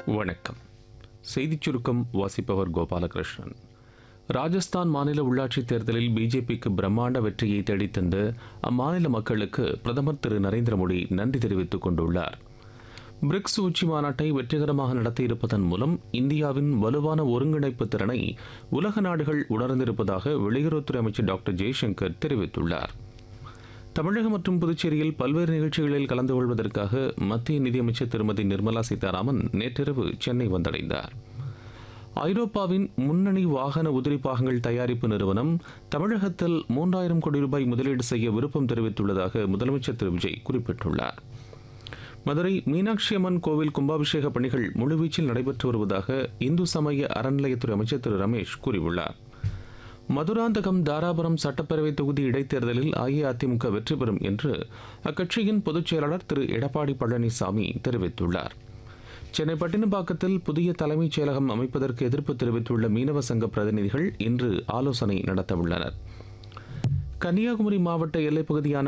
வணக்கம் செய்திச் சுருக்கம் வாசிப்பவர் கோபாலகிருஷ்ணன் ராஜஸ்தான் மாநில உள்ளாட்சித் தேர்தலில் பிஜேபிக்கு பிரம்மாண்ட வெற்றியை தேடித்தந்த அம்மாநில மக்களுக்கு பிரதமர் திரு நரேந்திர மோடி நன்றி தெரிவித்துக் கொண்டுள்ளார் பிரிக்ஸ் உச்சி மாநாட்டை வெற்றிகரமாக நடத்தியிருப்பதன் மூலம் இந்தியாவின் வலுவான ஒருங்கிணைப்பு திறனை உலக நாடுகள் உணர்ந்திருப்பதாக வெளியுறவுத்துறை அமைச்சர் டாக்டர் ஜெய்சங்கர் தெரிவித்துள்ளார் தமிழகம் மற்றும் புதுச்சேரியில் பல்வேறு நிகழ்ச்சிகளில் கலந்து கொள்வதற்காக மத்திய நிதியமைச்சர் திருமதி நிர்மலா சீதாராமன் நேற்றிரவு சென்னை வந்தடைந்தார் ஐரோப்பாவின் முன்னணி வாகன உதிரி பாகங்கள் தயாரிப்பு நிறுவனம் தமிழகத்தில் மூன்றாயிரம் கோடி ரூபாய் முதலீடு செய்ய விருப்பம் தெரிவித்துள்ளதாக முதலமைச்சர் திரு விஜய் குறிப்பிட்டுள்ளார் மதுரை மீனாட்சி அம்மன் கோவில் கும்பாபிஷேக பணிகள் முழுவீச்சில் நடைபெற்று வருவதாக இந்து சமய அறநிலையத்துறை அமைச்சர் திரு ரமேஷ் கூறியுள்ளார் மதுராந்தகம் தாராபுரம் சட்டப்பேரவை தொகுதி இடைத்தேர்தலில் அஇஅதிமுக வெற்றி பெறும் என்று அக்கட்சியின் பொதுச் செயலாளர் திரு எடப்பாடி பழனிசாமி தெரிவித்துள்ளார் சென்னை பட்டினப்பாக்கத்தில் புதிய தலைமைச் செயலகம் அமைப்பதற்கு எதிர்ப்பு தெரிவித்துள்ள மீனவ சங்க பிரதிநிதிகள் இன்று ஆலோசனை நடத்தவுள்ளனர் கன்னியாகுமரி மாவட்ட எல்லைப் பகுதியான